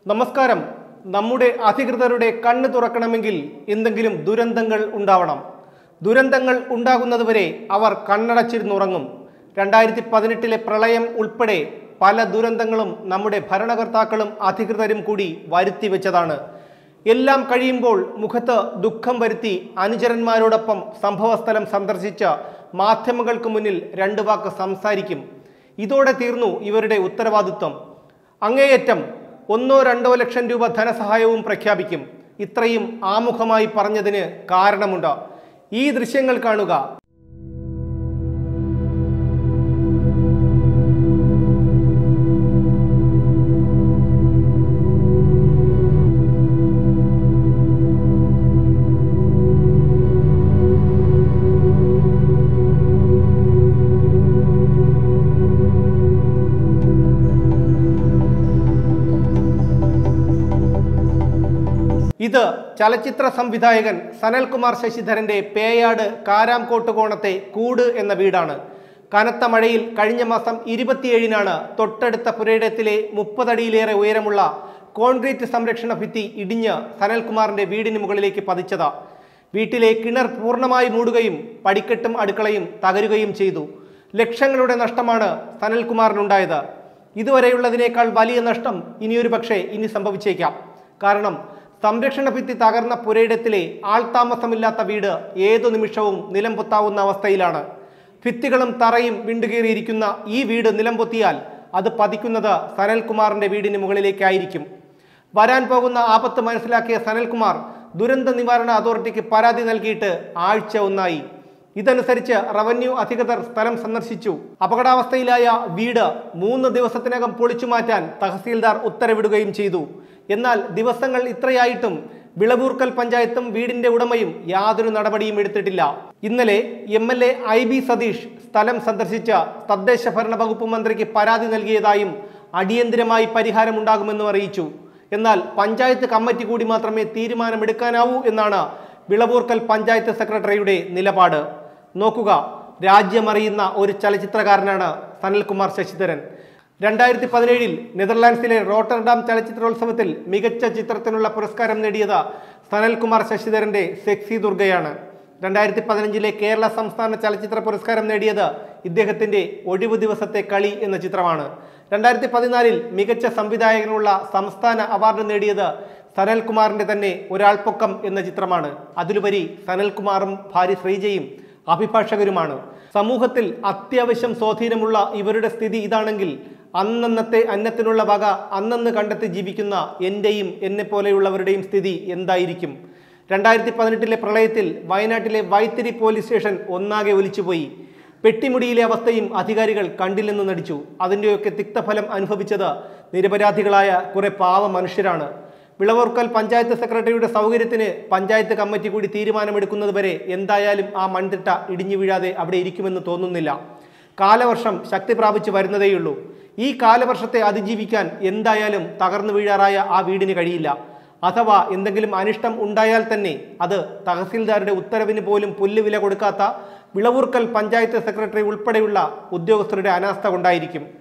നമസ്കാരം നമ്മുടെ അധികൃതരുടെ കണ്ണ് തുറക്കണമെങ്കിൽ എന്തെങ്കിലും ദുരന്തങ്ങൾ ഉണ്ടാവണം ദുരന്തങ്ങൾ ഉണ്ടാകുന്നതുവരെ അവർ കണ്ണടച്ചിരുന്നുറങ്ങും രണ്ടായിരത്തി പതിനെട്ടിലെ പ്രളയം ഉൾപ്പെടെ പല ദുരന്തങ്ങളും നമ്മുടെ ഭരണകർത്താക്കളും അധികൃതരും കൂടി വരുത്തി വെച്ചതാണ് എല്ലാം കഴിയുമ്പോൾ മുഖത്ത് ദുഃഖം വരുത്തി അനുചരന്മാരോടൊപ്പം സംഭവസ്ഥലം സന്ദർശിച്ച് മാധ്യമങ്ങൾക്ക് മുന്നിൽ രണ്ട് വാക്ക് സംസാരിക്കും ഇതോടെ തീർന്നു ഇവരുടെ ഉത്തരവാദിത്വം അങ്ങേയറ്റം ഒന്നോ രണ്ടോ ലക്ഷം രൂപ ധനസഹായവും പ്രഖ്യാപിക്കും ഇത്രയും ആമുഖമായി പറഞ്ഞതിന് കാരണമുണ്ട് ഈ ദൃശ്യങ്ങൾ കാണുക ഇത് ചലച്ചിത്ര സംവിധായകൻ സനൽകുമാർ ശശിധരന്റെ പേയാട് കാരാംകോട്ട് കോണത്തെ കൂട് എന്ന വീടാണ് കനത്ത മഴയിൽ കഴിഞ്ഞ മാസം ഇരുപത്തിയേഴിനാണ് തൊട്ടടുത്ത പുരയിടത്തിലെ മുപ്പതടിയിലേറെ ഉയരമുള്ള കോൺക്രീറ്റ് സംരക്ഷണ ഭിത്തി ഇടിഞ്ഞ് സനൽകുമാറിന്റെ വീടിന് മുകളിലേക്ക് പതിച്ചത് വീട്ടിലെ കിണർ പൂർണ്ണമായി മൂടുകയും പടിക്കെട്ടും അടുക്കളയും തകരുകയും ചെയ്തു ലക്ഷങ്ങളുടെ നഷ്ടമാണ് സനൽകുമാറിനുണ്ടായത് ഇതുവരെയുള്ളതിനേക്കാൾ വലിയ നഷ്ടം ഇനിയൊരു പക്ഷേ ഇനി സംഭവിച്ചേക്കാം കാരണം സംരക്ഷണ ഭിത്തി തകർന്ന പുരയിടത്തിലെ ആൾതാമസമില്ലാത്ത വീട് ഏതു നിമിഷവും നിലം പൊത്താവുന്ന അവസ്ഥയിലാണ് ഭിത്തികളും തറയും വിണ്ടുകീറിയിരിക്കുന്ന ഈ വീട് നിലം പൊത്തിയാൽ അത് പതിക്കുന്നത് സനൽകുമാറിന്റെ വീടിന് മുകളിലേക്കായിരിക്കും വരാൻ പോകുന്ന ആപത്ത് മനസ്സിലാക്കിയ സനൽകുമാർ ദുരന്ത നിവാരണ അതോറിറ്റിക്ക് പരാതി നൽകിയിട്ട് ആഴ്ച ഒന്നായി ഇതനുസരിച്ച് റവന്യൂ അധികൃതർ സ്ഥലം സന്ദർശിച്ചു അപകടാവസ്ഥയിലായ വീട് മൂന്ന് ദിവസത്തിനകം പൊളിച്ചു മാറ്റാൻ തഹസീൽദാർ ഉത്തരവിടുകയും ചെയ്തു എന്നാൽ ദിവസങ്ങൾ ഇത്രയായിട്ടും വിളവൂർക്കൽ പഞ്ചായത്തും വീടിന്റെ ഉടമയും യാതൊരു നടപടിയും എടുത്തിട്ടില്ല ഇന്നലെ M L A I B Satheesh സ്ഥലം സന്ദർശിച്ച തദ്ദേശ ഭരണ വകുപ്പ് മന്ത്രിക്ക് പരാതി നൽകിയതായും അടിയന്തിരമായി പരിഹാരമുണ്ടാകുമെന്നും അറിയിച്ചു എന്നാൽ പഞ്ചായത്ത് കമ്മിറ്റി കൂടി മാത്രമേ തീരുമാനമെടുക്കാനാവൂ എന്നാണ് വിളവൂർക്കൽ പഞ്ചായത്ത് സെക്രട്ടറിയുടെ നിലപാട് നോക്കുക രാജ്യമറിയുന്ന ഒരു ചലച്ചിത്രകാരനാണ് സനൽകുമാർ ശശിധരൻ രണ്ടായിരത്തി പതിനേഴിൽ നെതർലാൻഡ്സിലെ റോട്ടർഡാം ചലച്ചിത്രോത്സവത്തിൽ മികച്ച ചിത്രത്തിനുള്ള പുരസ്കാരം നേടിയത് സനൽകുമാർ ശശിധരന്റെ സെക്സി ദുർഗയാണ് രണ്ടായിരത്തി പതിനഞ്ചിലെ കേരള സംസ്ഥാന ചലച്ചിത്ര പുരസ്കാരം നേടിയത് ഇദ്ദേഹത്തിന്റെ ഒഴിവു ദിവസത്തെ കളി എന്ന ചിത്രമാണ് രണ്ടായിരത്തി പതിനാലിൽ മികച്ച സംവിധായകനുള്ള സംസ്ഥാന അവാർഡ് നേടിയത് സനൽകുമാറിന്റെ തന്നെ ഒരാൾപ്പൊക്കം എന്ന ചിത്രമാണ് അതിലുപരി സനൽകുമാറും ഭാര്യ ശ്രീജയും അഭിഭാഷകരുമാണ് സമൂഹത്തിൽ അത്യാവശ്യം സ്വാധീനമുള്ള ഇവരുടെ സ്ഥിതി ഇതാണെങ്കിൽ അന്നന്നത്തെ അന്നത്തിനുള്ള വക അന്നന്ന് കണ്ടെത്തി ജീവിക്കുന്ന എൻ്റെയും എന്നെ പോലെയുള്ളവരുടെയും സ്ഥിതി എന്തായിരിക്കും രണ്ടായിരത്തി പതിനെട്ടിലെ പ്രളയത്തിൽ വയനാട്ടിലെ വൈത്തിരി പോലീസ് സ്റ്റേഷൻ ഒന്നാകെ ഒലിച്ചുപോയി പെട്ടിമുടിയിലെ അവസ്ഥയും അധികാരികൾ കണ്ടില്ലെന്ന് നടിച്ചു അതിൻ്റെയൊക്കെ തിക്തഫലം അനുഭവിച്ചത് നിരപരാധികളായ കുറെ പാവ മനുഷ്യരാണ് വിളവൂർക്കൽ പഞ്ചായത്ത് സെക്രട്ടറിയുടെ സൗകര്യത്തിന് പഞ്ചായത്ത് കമ്മിറ്റി കൂടി തീരുമാനമെടുക്കുന്നത് വരെ എന്തായാലും ആ മൺതിട്ട ഇടിഞ്ഞു വീഴാതെ അവിടെ ഇരിക്കുമെന്ന് തോന്നുന്നില്ല കാലവർഷം ശക്തി പ്രാപിച്ചു വരുന്നതേയുള്ളൂ ഈ കാലവർഷത്തെ അതിജീവിക്കാൻ എന്തായാലും തകർന്നു വീഴാറായ ആ വീടിന് കഴിയില്ല അഥവാ എന്തെങ്കിലും അനിഷ്ടം ഉണ്ടായാൽ തന്നെ അത് തഹസീൽദാരുടെ ഉത്തരവിന് പോലും പുല്ലുവില കൊടുക്കാത്ത വിളവൂർക്കൽ പഞ്ചായത്ത് സെക്രട്ടറി ഉൾപ്പെടെയുള്ള ഉദ്യോഗസ്ഥരുടെ അനാസ്ഥ കൊണ്ടായിരിക്കും